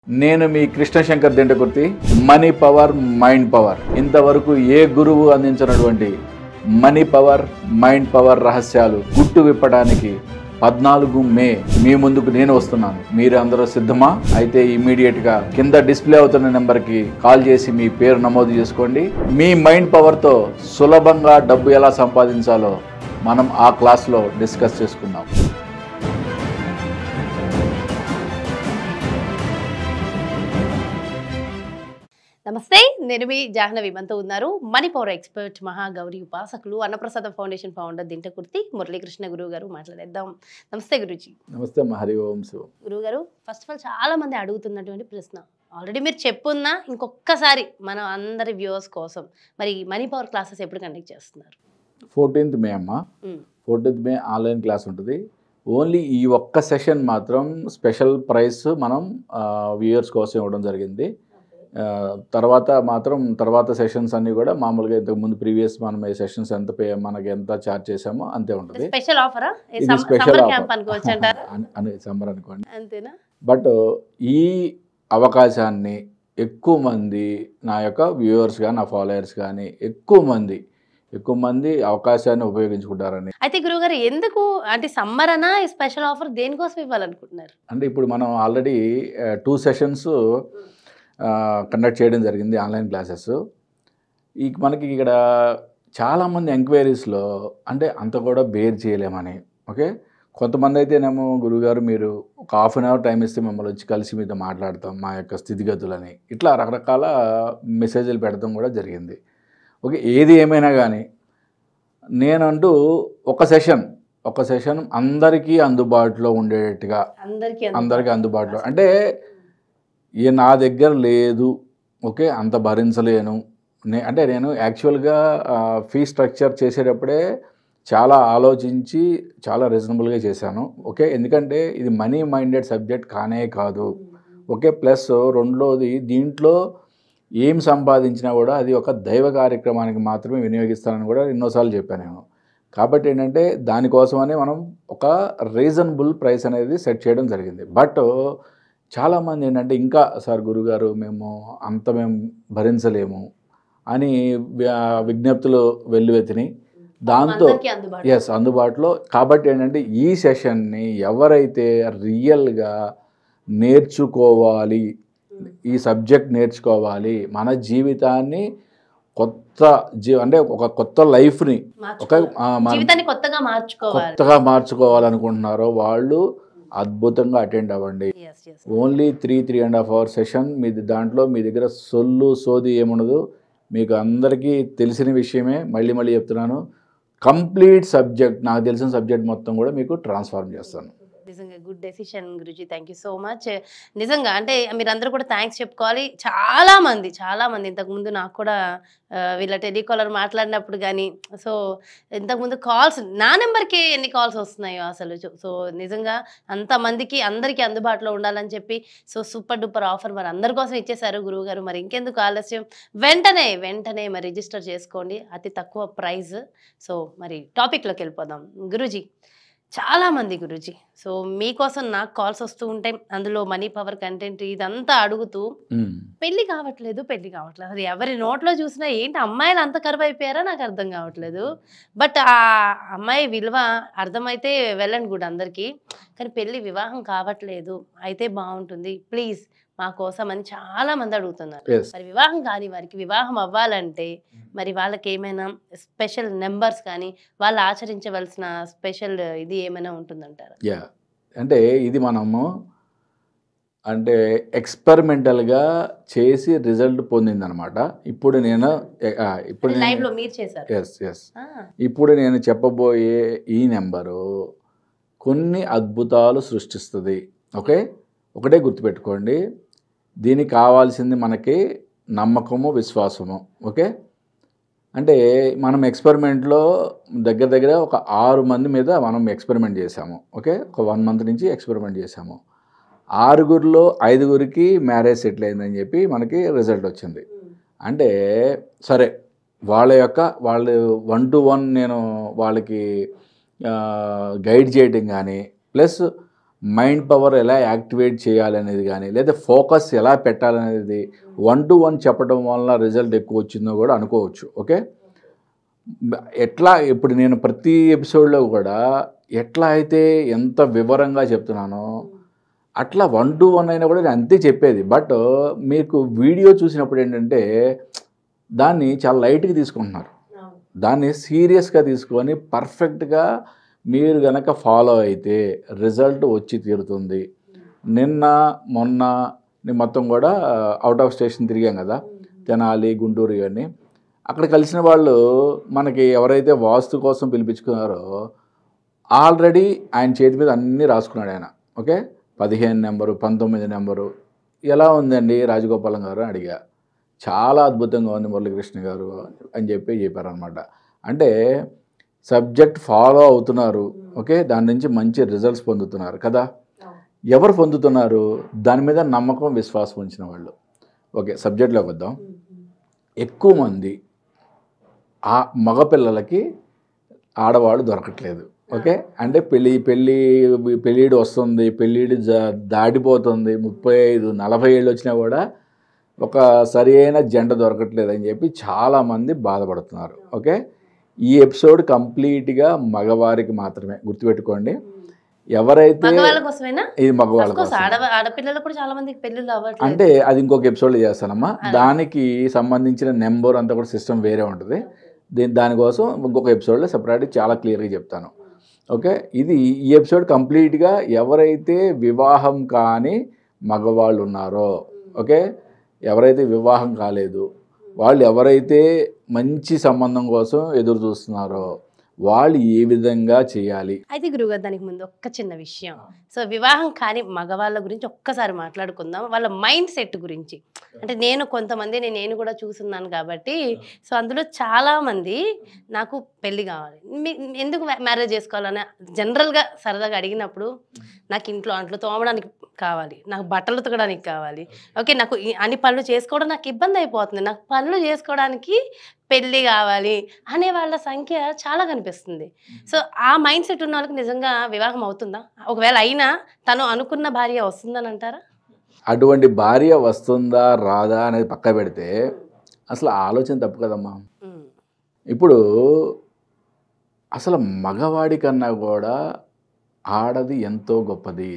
నేను మీ Krishnashankar Dindakurthi money power mind power ఇంతవరకు ఏ గురువు అందించినటువంటి మనీ పవర్ మైండ్ పవర్ రహస్యాలు గుట్టు విప్పడానికి పద్నాలుగు మే మీ ముందుకు నేను వస్తున్నాను మీరు అందరూ సిద్ధమా అయితే ఇమీడియట్ గా కింద డిస్ప్లే అవుతున్న నెంబర్ కి కాల్ చేసి మీ పేరు నమోదు చేసుకోండి మీ మైండ్ పవర్ తో సులభంగా డబ్బు ఎలా సంపాదించాలో మనం ఆ క్లాస్లో డిస్కస్ చేసుకుందాం నమస్తే నేను మీ జాహ్నవి మనతో ఉన్నారు మనీ పవర్ ఎక్స్పర్ట్ మహాగౌరి ఉపాసకులు అన్నప్రసాద ఫౌండేషన్ ఫౌండర్ దింటకుర్తి మురళీకృష్ణ గురువు గారు మాట్లాడేద్దాం నమస్తే గురుజీ నమస్తే హరి ఓం శివం గురువు గారు ఫస్ట్ ఆఫ్ ఆల్ చాలా మంది అడుగుతున్నటువంటి ప్రశ్న ఆల్రెడీ మీరు చెప్పున్నా ఇంకొకసారి మన అందరి వ్యూవర్స్ కోసం మరి మనీ పవర్ క్లాసెస్ ఎప్పుడు కండక్ట్ చేస్తున్నారు ఫోర్టీన్త్ మే అమ్మ మ్, ఫోర్టీన్త్ మే ఆన్లైన్ క్లాస్ ఉంటుంది ఓన్లీ ఈ ఒక్క సెషన్ మాత్రం స్పెషల్ ప్రైస్ మనం వ్యూయర్స్ కోసం ఇవ్వడం జరిగింది ఆ, తర్వాత మాత్రం తర్వాత సెషన్స్ అన్నీ కూడా మామూలుగా ఇంతకు ముందు ప్రీవియస్ మనం ఈ సెషన్స్ ఎంత పే మనకి ఎంత ఛార్జ్ చేసామో అంతే ఉంటుంది స్పెషల్ ఆఫరా ఇది స్పెషల్ సమ్మర్ క్యాంప్ అనుకోవచ్చు అంటారా అని సమ్మర్ అనుకోండి అంతేనా బట్ ఈ అవకాశాన్ని ఎక్కువ మంది నా యొక్క వ్యూవర్స్ కానీ నా ఫాలోయర్స్ కానీ ఎక్కువ మంది ఎక్కువ మంది అవకాశాన్ని ఉపయోగించుకుంటారని అయితే గురువు గారు ఎందుకు అంటే సమ్మర్ అనా ఈ స్పెషల్ ఆఫర్ దేనికోసం ఇవ్వాలనుకుంటున్నారు అంటే ఇప్పుడు మనం ఆల్రెడీ టూ సెషన్స్ కండక్ట్ చేయడం జరిగింది ఆన్లైన్ క్లాసెస్ ఈ మనకి ఇక్కడ చాలామంది ఎంక్వైరీస్లో అంటే అంత కూడా బేర్ చేయలేమని ఓకే కొంతమంది అయితేనేమో గురుగారు మీరు ఒక హాఫ్ అన్ అవర్ టైం ఇస్తే మిమ్మల్ని వచ్చి కలిసి మీతో మాట్లాడతాం మా యొక్క స్థితిగతులని ఇట్లా రకరకాల మెసేజ్లు పెడతాం కూడా జరిగింది ఓకే ఏది ఏమైనా కానీ నేనంటూ ఒక సెషన్ ఒక సెషన్ అందరికీ అందుబాటులో ఉండేటట్టుగా అందరికీ అందరికీ అందుబాటులో అంటే ఏ నా దగ్గర లేదు ఓకే అంత భరించలేను నే అంటే నేను యాక్చువల్గా ఫీ స్ట్రక్చర్ చేసేటప్పుడే చాలా ఆలోచించి చాలా రీజనబుల్గా చేశాను ఓకే ఎందుకంటే ఇది మనీ మైండెడ్ సబ్జెక్ట్ కానే కాదు ఓకే ప్లస్ రెండోది దీంట్లో ఏం సంపాదించినా కూడా అది ఒక దైవ కార్యక్రమానికి మాత్రమే వినియోగిస్తానని కూడా ఎన్నోసార్లు చెప్పాను నేను కాబట్టి ఏంటంటే దానికోసమనే మనం ఒక రీజనబుల్ ప్రైస్ అనేది సెట్ చేయడం జరిగింది బట్ చాలామంది ఏంటంటే ఇంకా సార్ గురుగారు మేము అంత మేము భరించలేము అని వి- విజ్ఞప్తులు వెల్లువెత్తినాయి దాంతో అందరికీ అందుబాటు ఎస్ అందుబాటులో కాబట్టి ఏంటంటే ఈ సెషన్ని ఎవరైతే రియల్గా నేర్చుకోవాలి ఈ సబ్జెక్ట్ నేర్చుకోవాలి మన జీవితాన్ని కొత్త జీ అంటే ఒక కొత్త లైఫ్ని ఒక మార్చుకోవాలి. ఆ, మన జీవితాన్ని కొత్తగా మార్చుకోవాలి కొత్తగా మార్చుకోవాలనుకుంటున్నారో వాళ్ళు అద్భుతంగా అటెండ్ అవ్వండి Yes, yes. Only three three and half hour session మీ దాంట్లో మీ దగ్గర సొల్లు సోది ఏముండదు మీకు అందరికీ తెలిసిన విషయమే మళ్ళీ మళ్ళీ చెప్తున్నాను కంప్లీట్ సబ్జెక్ట్ నాకు తెలిసిన సబ్జెక్ట్ మొత్తం కూడా మీకు ట్రాన్స్ఫార్మ్ చేస్తాను నిజంగా good decision guruji thank you so much నిజంగా అంటే మీరందరూ కూడా థ్యాంక్స్ చెప్పుకోవాలి చాలా మంది చాలా మంది ఇంతకుముందు నాకు కూడా ఆ, వీళ్ళ టెలికాలర్ మాట్లాడినప్పుడు కానీ సో ఇంతకుముందు కాల్స్ నా నెంబర్కి ఎన్ని కాల్స్ వస్తున్నాయో అసలు చూ- సో నిజంగా అంతమందికి అందరికీ అందుబాటులో ఉండాలని చెప్పి సో సూపర్ డూపర్ ఆఫర్ మరి అందరి కోసం ఇచ్చేశారు గురువు గారు మరి ఇంకెందుకు ఆలస్యం వెంటనే వెంటనే మరి రిజిస్టర్ చేసుకోండి అతి తక్కువ ప్రైస్ సో మరి టాపిక్లోకి వెళ్ళిపోదాం గురూజీ చాలా మంది గురూజీ సో మీకోసం నాకు కాల్స్ వస్తూ ఉంటాయి అందులో మనీ పవర్ కంటెంట్ ఇదంతా అడుగుతూ మ్మ్. పెళ్లి కావట్లేదు పెళ్లి కావట్లేదు అది ఎవరి నోట్లో చూసినా ఏంటి అమ్మాయిలు అంత కరువు అయిపోయారా నాకు అర్థం కావట్లేదు బట్ ఆ అమ్మాయి విలువ అర్థమైతే వెళ్ళండి కూడా అందరికీ కానీ పెళ్లి వివాహం కావట్లేదు అయితే బాగుంటుంది ప్లీజ్ మా కోసం అని చాలా మంది అడుగుతున్నారు Yes. మరి వివాహం కాని వారికి వివాహం అవ్వాలంటే మరి వాళ్ళకి ఏమైనా స్పెషల్ నెంబర్స్ కానీ వాళ్ళు ఆచరించవలసిన స్పెషల్ ఇది ఏమైనా ఉంటుందంటారా యా అంటే ఇది మనము అంటే ఎక్స్పెరిమెంటల్గా చేసి రిజల్ట్ పొందిందనమాట ఇప్పుడు నేను ఆ, ఇప్పుడు లైవ్ లో మీరు చేశారు ఎస్ ఎస్ ఆ, ఇప్పుడు నేను చెప్పబోయే ఈ నెంబరు కొన్ని అద్భుతాలు సృష్టిస్తుంది ఓకే ఒకటే గుర్తుపెట్టుకోండి దీనికి కావాల్సింది మనకి నమ్మకము విశ్వాసము ఓకే అంటే మనం ఎక్స్పెరిమెంట్లో దగ్గర దగ్గర ఒక ఆరు మంది మీద మనం ఎక్స్పెరిమెంట్ చేసాము ఓకే ఒక వన్ మంత్ నుంచి ఎక్స్పెరిమెంట్ చేసాము ఆరుగురిలో ఐదుగురికి మ్యారేజ్ సెటిల్ అయిందని చెప్పి మనకి రిజల్ట్ వచ్చింది అంటే సరే వాళ్ళ యొక్క వాళ్ళు వన్ టు వన్ నేను వాళ్ళకి గైడ్ చేయడం కానీ ప్లస్ మైండ్ పవర్ ఎలా యాక్టివేట్ చేయాలనేది కానీ లేదా ఫోకస్ ఎలా పెట్టాలనేది వన్ టు వన్ చెప్పడం వల్ల రిజల్ట్ ఎక్కువ వచ్చిందో కూడా అనుకోవచ్చు ఓకే ఎట్లా ఇప్పుడు నేను ప్రతి ఎపిసోడ్లో కూడా ఎట్లా అయితే ఎంత వివరంగా చెప్తున్నానో అట్లా వన్ టు వన్ అయినా కూడా నేను అంతే చెప్పేది బట్ మీకు వీడియో చూసినప్పుడు ఏంటంటే దాన్ని చాలా లైట్గా తీసుకుంటున్నారు దాన్ని సీరియస్గా తీసుకొని పర్ఫెక్ట్గా మీరు గనక ఫాలో అయితే రిజల్ట్ వచ్చి తీరుతుంది నిన్న మొన్న నేను మొత్తం కూడా అవుట్ ఆఫ్ స్టేషన్ తిరిగాం కదా తెనాలి గుంటూరు ఇవన్నీ అక్కడ కలిసిన వాళ్ళు మనకి ఎవరైతే వాస్తు కోసం పిలిపించుకున్నారో ఆల్రెడీ ఆయన చేతి మీద అన్నీ రాసుకున్నాడు ఆయన ఓకే పదిహేను నెంబరు పంతొమ్మిది నెంబరు ఎలా ఉందండి రాజగోపాలం గారు అని అడిగా చాలా అద్భుతంగా ఉంది మురళీకృష్ణ గారు అని చెప్పి చెప్పారనమాట అంటే సబ్జెక్ట్ ఫాలో అవుతున్నారు ఓకే దాని నుంచి మంచి రిజల్ట్స్ పొందుతున్నారు కదా ఎవరు పొందుతున్నారు దాని మీద నమ్మకం విశ్వాసం ఉంచిన వాళ్ళు ఓకే సబ్జెక్ట్లోకి వద్దాం ఎక్కువ మంది ఆ మగపిల్లలకి ఆడవాళ్ళు దొరకట్లేదు ఓకే అంటే పెళ్ళి పెళ్ళి పెళ్ళిడు వస్తుంది పెళ్ళిడు జా- దాటిపోతుంది ముప్పై ఐదు నలభై ఏళ్ళు వచ్చినా కూడా ఒక సరి అయిన జంట దొరకట్లేదు అని చెప్పి చాలామంది బాధపడుతున్నారు ఓకే ఈ ఎపిసోడ్ కంప్లీట్గా మగవారికి మాత్రమే గుర్తుపెట్టుకోండి ఎవరైతే మగవాళ్ళ కోసమేనా ఇది మగవాళ్ళ Of course, కోసం ఆడ ఆడపిల్లలు కూడా చాలా మందికి పెళ్ళిళ్ళు అవ్వట్లేదు అంటే అది ఇంకొక ఎపిసోడ్లో చేస్తానమ్మా దానికి సంబంధించిన నెంబర్ అంతా కూడా సిస్టమ్ వేరే ఉంటుంది దీని దానికోసం ఇంకొక ఎపిసోడ్లో సెపరేట్ చాలా క్లియర్గా చెప్తాను ఓకే ఇది ఈ ఎపిసోడ్ కంప్లీట్గా ఎవరైతే వివాహం కాని మగవాళ్ళు ఉన్నారో ఓకే ఎవరైతే వివాహం కాలేదు వాళ్ళు ఎవరైతే మంచి సంబంధం కోసం ఎదురు చూస్తున్నారో వాళ్ళు ఏ విధంగా చేయాలి అయితే గురుగారు దానికి ముందు ఒక్క చిన్న విషయం సో వివాహం కాని మగవాళ్ళ గురించి ఒక్కసారి మాట్లాడుకుందాం వాళ్ళ మైండ్ సెట్ గురించి అంటే నేను కొంతమంది నేను కూడా చూస్తున్నాను కాబట్టి సో అందులో చాలా మంది నాకు పెళ్లి కావాలి మీ- ఎందుకు మ్యారేజ్ చేసుకోవాలని జనరల్గా సరదాగా అడిగినప్పుడు నాకు ఇంట్లో అంట్లు తోమడానికి కావాలి నాకు బట్టలు ఉతకడానికి కావాలి ఓకే నాకు ఈ అన్ని పనులు చేసుకోవడం నాకు ఇబ్బంది అయిపోతుంది నాకు పనులు చేసుకోవడానికి పెళ్ళి కావాలి అనే వాళ్ళ సంఖ్య చాలా కనిపిస్తుంది సో ఆ మైండ్ సెట్ ఉన్న వాళ్ళకి నిజంగా వివాహం అవుతుందా ఒకవేళ అయినా తను అనుకున్న భార్య వస్తుందని అంటారా అటువంటి భార్య వస్తుందా రాదా అనేది పక్క పెడితే అసలు ఆలోచన తప్పు కదమ్మా ఉమ్. ఇప్పుడు అసలు మగవాడి కన్నా కూడా ఆడది ఎంతో గొప్పది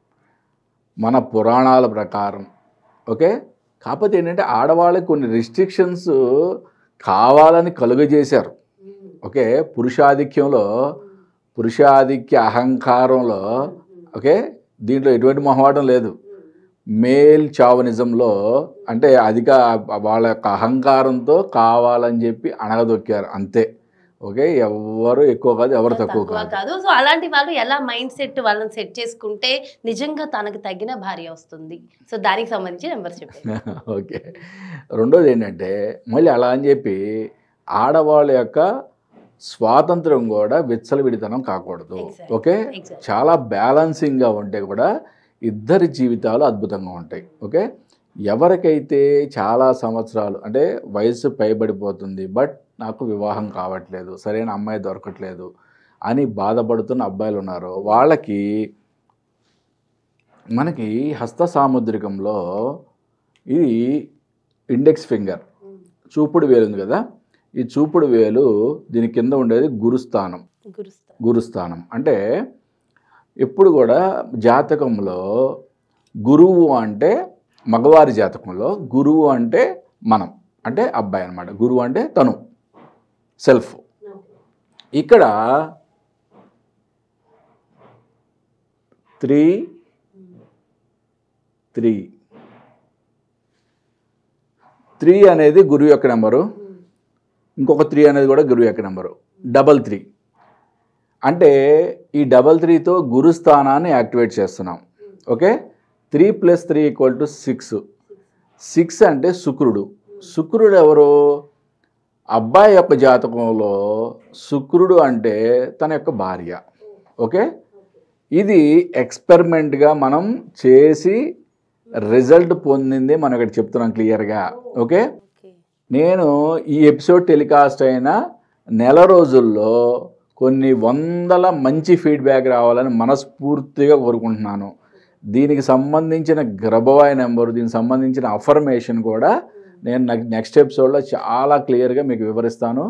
మన పురాణాల ప్రకారం ఓకే కాకపోతే ఏంటంటే ఆడవాళ్ళకి కొన్ని రిస్ట్రిక్షన్స్ కావాలని కలుగజేశారు ఓకే పురుషాధిక్యంలో పురుషాధిక్య అహంకారంలో ఓకే దీంట్లో ఎటువంటి మొహమాటం లేదు మేల్ చావనిజంలో అంటే అధిక వాళ్ళ యొక్క అహంకారంతో కావాలని చెప్పి అణగదొక్కారు అంతే ఓకే ఎవరు ఎక్కువ కాదు ఎవరు తక్కువ తక్కువ కాదు కాదు సో అలాంటి వాళ్ళు ఎలా మైండ్ సెట్ వాళ్ళని సెట్ చేసుకుంటే నిజంగా తనకు తగిన భార్య వస్తుంది సో దానికి సంబంధించి నెంబర్ చెప్పండి ఓకే రెండోది ఏంటంటే మళ్ళీ అలా అని చెప్పి ఆడవాళ్ళ యొక్క స్వాతంత్రం కూడా విచ్చలవిడితనం కాకూడదు Exactly. Okay Exactly. చాలా బ్యాలెన్సింగ్గా ఉంటే కూడా ఇద్దరి జీవితాలు అద్భుతంగా ఉంటాయి ఓకే ఎవరికైతే చాలా సంవత్సరాలు అంటే వయసు పైబడిపోతుంది బట్ నాకు వివాహం కావట్లేదు సరైన అమ్మాయి దొరకట్లేదు అని బాధపడుతున్న అబ్బాయిలు ఉన్నారు వాళ్ళకి మనకి హస్త సాముద్రికంలో ఇది ఇండెక్స్ ఫింగర్ చూపుడు వేలు ఉంది కదా ఈ చూపుడు వేలు దీని కింద ఉండేది గురుస్థానం గురుస్తా గురుస్థానం అంటే ఎప్పుడు కూడా జాతకంలో గురువు అంటే మగవారి జాతకంలో గురువు అంటే మనం అంటే అబ్బాయి అన్నమాట గురువు అంటే తను సెల్ఫ్ ఇక్కడ త్రీ త్రీ త్రీ అనేది గురువు యొక్క నెంబరు ఇంకొక త్రీ అనేది కూడా గురువు యొక్క నెంబరు డబల్ త్రీ అంటే ఈ డబల్ త్రీతో గురుస్థానాన్ని యాక్టివేట్ చేస్తున్నాం okay three plus three equal to six six అంటే శుక్రుడు శుక్రుడు ఎవరు అబ్బాయి యొక్క జాతకంలో శుక్రుడు అంటే తన యొక్క భార్య ఓకే ఇది ఎక్స్పెరిమెంట్గా మనం చేసి రిజల్ట్ పొందింది మనం ఇక్కడ చెప్తున్నాం క్లియర్గా ఓకే ఓకే నేను ఈ ఎపిసోడ్ టెలికాస్ట్ అయిన నెల రోజుల్లో కొన్ని వందల మంచి ఫీడ్బ్యాక్ రావాలని మనస్ఫూర్తిగా కోరుకుంటున్నాను దీనికి సంబంధించిన గ్రబవాయ్ నెంబర్ దీనికి సంబంధించిన అఫర్మేషన్ కూడా నేను నెక్స్ట్ ఎపిసోడ్లో చాలా క్లియర్గా మీకు వివరిస్తాను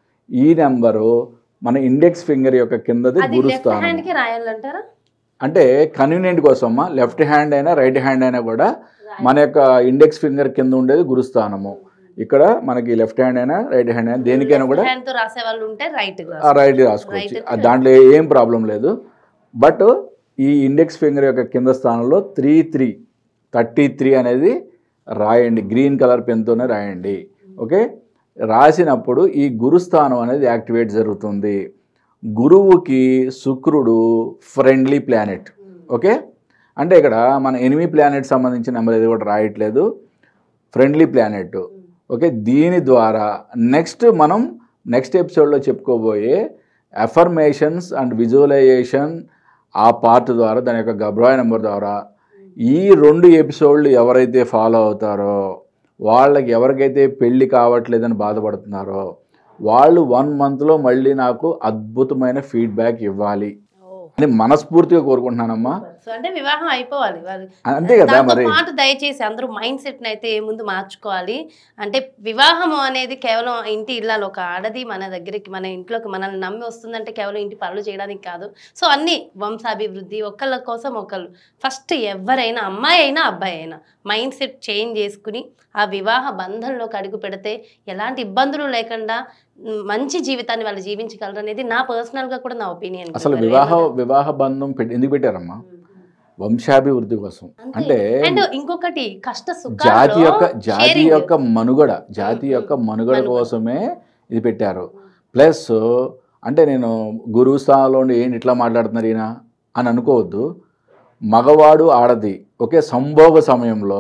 ఈ నెంబరు మన ఇండెక్స్ ఫింగర్ యొక్క కిందది అది లెఫ్ట్ గురుస్థానం హ్యాండ్ కి రాయాలంటారా అంటే కన్వీనియంట్ కోసం లెఫ్ట్ హ్యాండ్ అయినా రైట్ హ్యాండ్ అయినా కూడా మన యొక్క ఇండెక్స్ ఫింగర్ కింద ఉండేది గురుస్థానము ఇక్కడ మనకి లెఫ్ట్ హ్యాండ్ అయినా రైట్ హ్యాండ్ అయినా దేనికైనా కూడా హ్యాండ్ తో రాసే వాళ్ళు ఉంటే రైట్ ఆ రైట్ రాసుకోవచ్చు Right ఆ దాంట్లో ఏం ప్రాబ్లం లేదు బట్ ఈ ఇండెక్స్ ఫింగర్ యొక్క కింద స్థానంలో త్రీ త్రీ థర్టీ త్రీ అనేది రాయండి గ్రీన్ కలర్ పెన్తోనే రాయండి ఓకే రాసినప్పుడు ఈ గురుస్థానం అనేది యాక్టివేట్ జరుగుతుంది గురువుకి శుక్రుడు ఫ్రెండ్లీ ప్లానెట్ ఓకే అంటే ఇక్కడ మన ఎనిమి ప్లానెట్ సంబంధించిన నెంబర్ ఏది కూడా రాయట్లేదు ఫ్రెండ్లీ ప్లానెట్ ఓకే దీని ద్వారా నెక్స్ట్ మనం నెక్స్ట్ ఎపిసోడ్లో చెప్పుకోబోయే అఫర్మేషన్స్ అండ్ విజువలైజేషన్ ఆ పార్ట్ ద్వారా దాని యొక్క గబ్రాయ్ నెంబర్ ద్వారా ఈ రెండు ఎపిసోడ్లు ఎవరైతే ఫాలో అవుతారో వాళ్ళకి ఎవరికైతే పెళ్ళి కావట్లేదని బాధపడుతున్నారో వాళ్ళు వన్ మంత్లో మళ్ళీ నాకు అద్భుతమైన ఫీడ్బ్యాక్ ఇవ్వాలి అని మనస్ఫూర్తిగా కోరుకుంటున్నానమ్మా సో అంటే వివాహం అయిపోవాలి వాళ్ళు అంతే కదా దాంతో మరి పాటు దయచేసి అందరూ మైండ్ సెట్ అయితే ముందు మార్చుకోవాలి అంటే వివాహం అనేది కేవలం ఇంటి ఇళ్ళలో ఒక ఆడది మన దగ్గరికి మన ఇంట్లోకి మనల్ని నమ్మి వస్తుందంటే కేవలం ఇంటి పనులు చేయడానికి కాదు సో అన్ని వంశాభివృద్ధి ఒకళ్ళ కోసం ఒకళ్ళు ఫస్ట్ ఎవరైనా అమ్మాయి అయినా అబ్బాయి అయినా మైండ్ సెట్ చేంజ్ చేసుకుని ఆ వివాహ బంధంలోకి అడుగు పెడితే ఎలాంటి ఇబ్బందులు లేకుండా మ్, మంచి జీవితాన్ని వాళ్ళు జీవించగలరు అనేది నా పర్సనల్ గా కూడా నా ఒపీనియన్ అసలు వివాహ వివాహ బంధం పెట్టి ఎందుకు పెట్టారమ్మా వంశాభివృద్ధి కోసం అంటే అండ్ ఇంకొకటి కష్ట జాతి యొక్క సుఖాల్లో జాతి sharing. యొక్క మనుగడ జాతి ఉమ్, యొక్క మనుగడ మనుగడ. కోసమే ఇది పెట్టారు ప్లస్ అంటే నేను గురువు స్థానంలో ఉండి ఏంటి ఇట్లా మాట్లాడుతున్నారు ఈయన అని అనుకోవద్దు మగవాడు ఆడది ఒకే సంభోగ సమయంలో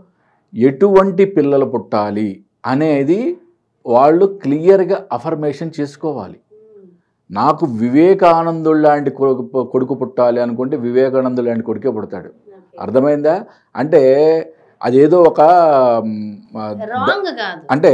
ఎటువంటి పిల్లలు పుట్టాలి అనేది వాళ్ళు క్లియర్గా అఫర్మేషన్ చేసుకోవాలి నాకు వివేకానందుడు లాంటి కొడుకు కొడుకు పుట్టాలి అనుకుంటే వివేకానందుడు లాంటి కొడుకే పుడతాడు అర్థమైందా అంటే అదేదో ఒక మ్, ఆ, ద- రాంగ్ కాదు అంటే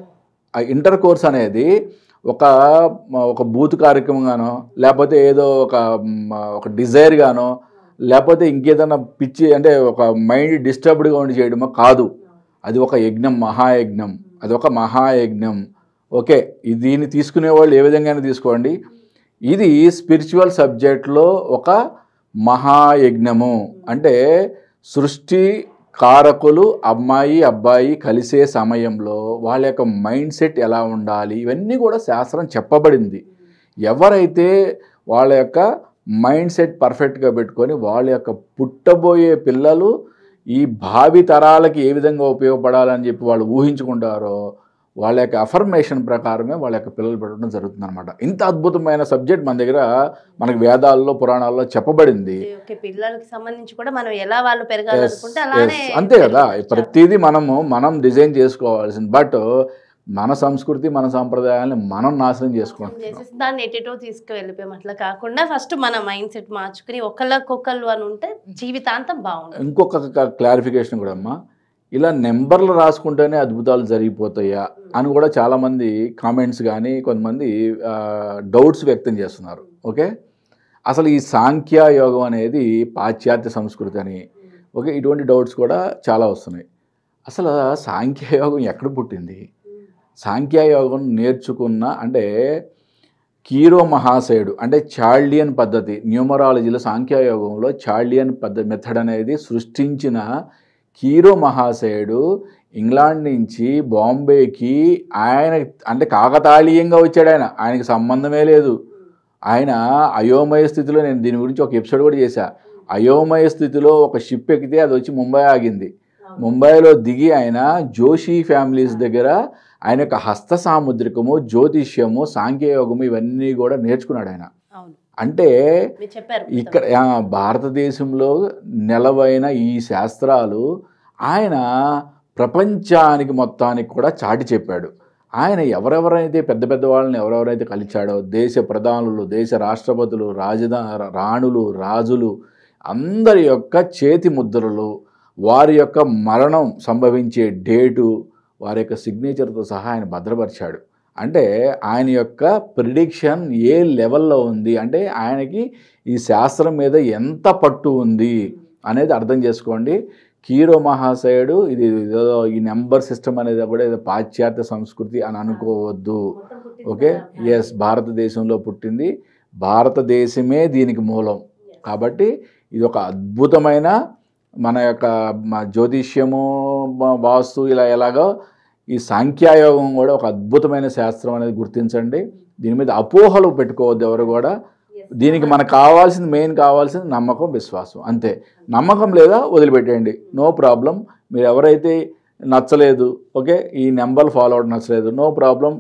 ఆ ఇంటర్ కోర్స్ అనేది ఒక ఒక బూత్ కార్యక్రమంగానో లేకపోతే ఏదో ఒక మ్, ఒక డిజైర్ గానో లేకపోతే ఇంకేదైనా పిచ్చి అంటే ఒక మైండ్ డిస్టర్బ్డ్గా ఉండి చేయడమో కాదు అది ఒక యజ్ఞం మహాయజ్ఞం అది ఒక మహాయజ్ఞం ఓకే ఇది దీన్ని తీసుకునే వాళ్ళు ఏ విధంగానే తీసుకోండి ఇది స్పిరిచువల్ సబ్జెక్ట్లో ఒక మహాయజ్ఞము అంటే సృష్టి కారకులు అమ్మాయి అబ్బాయి కలిసే సమయంలో వాళ్ళ యొక్క మైండ్ సెట్ ఎలా ఉండాలి ఇవన్నీ కూడా శాస్త్రం చెప్పబడింది ఎవరైతే వాళ్ళ యొక్క మైండ్ సెట్ పర్ఫెక్ట్గా పెట్టుకొని వాళ్ళ యొక్క పుట్టబోయే పిల్లలు ఈ భావి తరాలకి ఏ విధంగా ఉపయోగపడాలని చెప్పి వాళ్ళు ఊహించుకుంటారో వాళ్ళ యొక్క అఫర్మేషన్ ప్రకారమే వాళ్ళ యొక్క పిల్లలు పెట్టడం జరుగుతుంది అనమాట ఇంత అద్భుతమైన సబ్జెక్ట్ మన దగ్గర మనకి వేదాల్లో పురాణాల్లో చెప్పబడింది ఓకే పిల్లలకి సంబంధించి కూడా మనం ఎలా వాళ్ళు పెరగాలనుకుంటే అలానే Yes, అంతే కదా ప్రతిదీ మనము మనం డిజైన్ చేసుకోవాల్సింది బట్ మన సంస్కృతి మన సాంప్రదాయాన్ని మనం నాశనం చేసుకుంటున్నాం చేసేసి దాన్ని ఎటెటో తీసుకువెళ్ళిపోయాం అట్లా కాకుండా ఫస్ట్ మన మైండ్ సెట్ మార్చుకుని ఒకళ్ళకొకళ్ళు అని ఉంటే జీవితాంతం బాగుంటుంది ఇంకొక క్లారిఫికేషన్ కూడా అమ్మా ఇలా నెంబర్లు రాసుకుంటేనే అద్భుతాలు జరిగిపోతాయా అని కూడా చాలామంది కామెంట్స్ కానీ కొంతమంది డౌట్స్ వ్యక్తం చేస్తున్నారు ఓకే అసలు ఈ సాంఖ్య యోగం అనేది పాశ్చాత్య సంస్కృతి అని ఓకే ఇటువంటి డౌట్స్ కూడా చాలా వస్తున్నాయి అసలు సాంఖ్యయోగం ఎక్కడ పుట్టింది సాంఖ్యయోగం నేర్చుకున్న అంటే కీరో మహాశయుడు అంటే చాల్డియన్ పద్ధతి న్యూమరాలజీలో సాంఖ్యయోగంలో చాల్డియన్ పద్ధతి మెథడ్ అనేది సృష్టించిన కీరో మహాశయుడు ఇంగ్లాండ్ నుంచి బాంబేకి ఆయన అంటే కాకతాళీయంగా వచ్చాడు ఆయన ఆయనకి సంబంధమే లేదు ఆయన అయోమయ స్థితిలో నేను దీని గురించి ఒక ఎపిసోడ్ కూడా చేశా అయోమయ స్థితిలో ఒక షిప్ ఎక్కితే అది వచ్చి ముంబై ఆగింది ముంబైలో దిగి ఆయన జోషి ఫ్యామిలీస్ దగ్గర ఆయన యొక్క హస్త సాముద్రికము జ్యోతిష్యము సాంఖ్యయోగము ఇవన్నీ కూడా నేర్చుకున్నాడు ఆయన అవును అంటే మీరు చెప్పారు ఇక్కడ ఆ, భారతదేశంలో నెలవైన ఈ శాస్త్రాలు ఆయన ప్రపంచానికి మొత్తానికి కూడా చాటి చెప్పాడు ఆయన ఎవరెవరైతే పెద్ద పెద్ద వాళ్ళని ఎవరెవరైతే కలిచాడో దేశ ప్రధానులు దేశ రాష్ట్రపతులు రాజధా రాణులు రాజులు అందరి యొక్క చేతి ముద్రలు వారి యొక్క మరణం సంభవించే డేటు వారి యొక్క సిగ్నేచర్తో సహా ఆయన భద్రపరిచాడు అంటే ఆయన యొక్క ప్రిడిక్షన్ ఏ లెవెల్లో ఉంది అంటే ఆయనకి ఈ శాస్త్రం మీద ఎంత పట్టు ఉంది అనేది అర్థం చేసుకోండి కీరో మహాశయుడు ఇది ఏదో ఈ నెంబర్ సిస్టమ్ అనేది కూడా ఏదో పాశ్చాత్య సంస్కృతి అని అనుకోవద్దు ఓకే ఎస్ భారతదేశంలో పుట్టింది భారతదేశమే దీనికి మూలం కాబట్టి ఇది ఒక అద్భుతమైన మన యొక్క మ- జ్యోతిష్యము మ- వాస్తు ఇలా ఎలాగో ఈ సాంఖ్యాయోగం కూడా ఒక అద్భుతమైన శాస్త్రం అనేది గుర్తించండి దీని మీద అపోహలు పెట్టుకోవద్దు ఎవరు కూడా దీనికి మనకు కావాల్సింది మెయిన్ కావాల్సింది నమ్మకం విశ్వాసం అంతే నమ్మకం లేదా వదిలిపెట్టేయండి నో ప్రాబ్లం మీరు ఎవరైతే నచ్చలేదు ఓకే ఈ నెంబర్ ఫాలో అవ్వడం నచ్చలేదు నో ప్రాబ్లం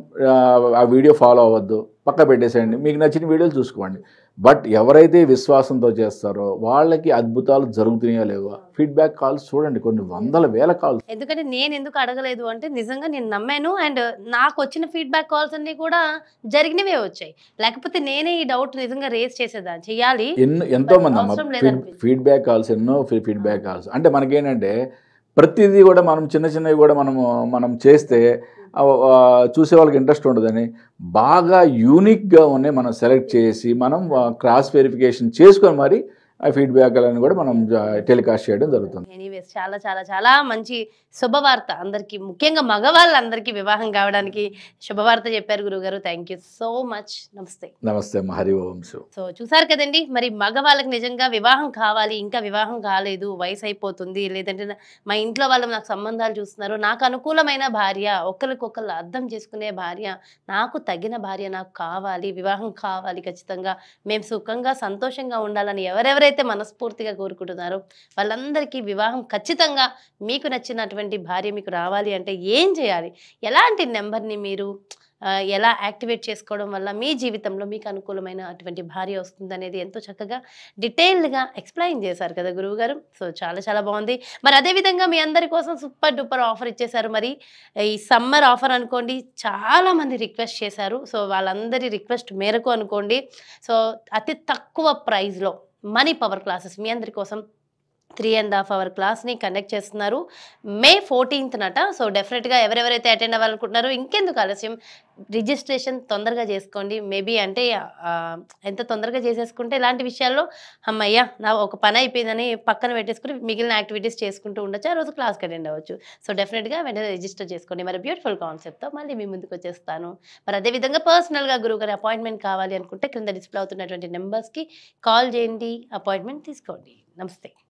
ఆ వీడియో ఫాలో అవ్వద్దు పక్క పెట్టేసేయండి మీకు నచ్చిన వీడియోలు చూసుకోండి బట్ ఎవరైతే విశ్వాసంతో చేస్తారో వాళ్ళకి అద్భుతాలు జరుగుతున్నాయో లేవో ఫీడ్బ్యాక్ కాల్స్ చూడండి కొన్ని వందల వేల కాల్స్ ఎందుకంటే నేను ఎందుకు అడగలేదు అంటే నిజంగా నేను నమ్మాను అండ్ నాకు వచ్చిన ఫీడ్బ్యాక్ కాల్స్ అన్ని కూడా జరిగినవే వచ్చాయి లేకపోతే నేనే ఈ డౌట్ నిజంగా రేస్ చేసేదాన్ని చెయ్యాలి ఎన్నో ఎంతో మంది అమ్మ అవసరం లేదనిపించింది. ఫీడ్బ్యాక్ కాల్స్ ఎన్నో ఫీడ్బ్యాక్ కాల్స్ అంటే మనకేంటంటే ప్రతిదీ కూడా మనం చిన్న చిన్నవి కూడా మనము మనం చేస్తే ఆ, ఆ, చూసే వాళ్ళకి ఇంట్రెస్ట్ ఉండదని బాగా యూనిక్గా ఉన్నాయి మనం సెలెక్ట్ చేసి మనం క్రాస్ వెరిఫికేషన్ చేసుకొని మరి ఆ ఫీడ్బ్యాక్లను కూడా మనం టెలికాస్ట్ చేయడం జరుగుతుంది ఎనీవేస్ చాలా చాలా చాలా మంచి శుభవార్త అందరికీ ముఖ్యంగా మగవాళ్ళందరికీ వివాహం కావడానికి శుభవార్త చెప్పారు గురుగారు థ్యాంక్ యూ సో మచ్ నమస్తే నమస్తే అమ్మ హరి వంశు సో చూసారు కదండి మరి మగవాళ్ళకి నిజంగా వివాహం కావాలి ఇంకా వివాహం కాలేదు వయసు అయిపోతుంది లేదంటే నా- మా ఇంట్లో వాళ్ళు నాకు సంబంధాలు చూస్తున్నారు నాకు అనుకూలమైన భార్య ఒకరికొకరు అర్థం చేసుకునే భార్య నాకు తగిన భార్య నాకు కావాలి వివాహం కావాలి ఖచ్చితంగా మేము సుఖంగా సంతోషంగా ఉండాలని ఎవరెవరైతే మనస్ఫూర్తిగా కోరుకుంటున్నారో వాళ్ళందరికీ వివాహం ఖచ్చితంగా మీకు నచ్చినటువంటి భార్య మీకు రావాలి అంటే ఏం చేయాలి ఎలాంటి నెంబర్ని మీరు ఆ, ఎలా యాక్టివేట్ చేసుకోవడం వల్ల మీ జీవితంలో మీకు అనుకూలమైన అటువంటి భార్య వస్తుంది అనేది ఎంతో చక్కగా డీటెయిల్డ్గా ఎక్స్ప్లెయిన్ చేశారు కదా గురువు గారు సో చాలా చాలా బాగుంది మరి అదేవిధంగా మీ అందరి కోసం సూపర్ డూపర్ ఆఫర్ ఇచ్చేశారు మరి ఈ సమ్మర్ ఆఫర్ అనుకోండి చాలా మంది రిక్వెస్ట్ చేశారు సో వాళ్ళందరి రిక్వెస్ట్ మేరకు అనుకోండి సో అతి తక్కువ ప్రైస్లో మనీ పవర్ క్లాసెస్ మీ అందరి కోసం త్రీ అండ్ హాఫ్ అవర్ క్లాస్ని కండక్ట్ చేస్తున్నారు మే ఫోర్టీన్త్ నట సో డెఫినెట్గా ఎవరెవరైతే అటెండ్ అవ్వాలనుకుంటున్నారో ఇంకెందుకు ఆలస్యం రిజిస్ట్రేషన్ తొందరగా చేసుకోండి మేబీ అంటే ఆ, ఎంత తొందరగా చేసేసుకుంటే ఇలాంటి విషయాల్లో అమ్మయ్య నా ఒక పని అయిపోయిందని పక్కన పెట్టేసుకుని మిగిలిన యాక్టివిటీస్ చేసుకుంటూ ఉండొచ్చు ఆ రోజు క్లాస్కి అటెండ్ అవ్వచ్చు సో డెఫినెట్గా వెంటనే రిజిస్టర్ చేసుకోండి మరి బ్యూటిఫుల్ కాన్సెప్ట్తో మళ్ళీ మీ ముందుకు వచ్చేస్తాను మరి అదేవిధంగా పర్సనల్గా గురువు గారి అపాయింట్మెంట్ కావాలి అనుకుంటే క్రింద డిస్ప్లే అవుతున్నటువంటి నెంబర్స్కి కాల్ చేయండి అపాయింట్మెంట్ తీసుకోండి నమస్తే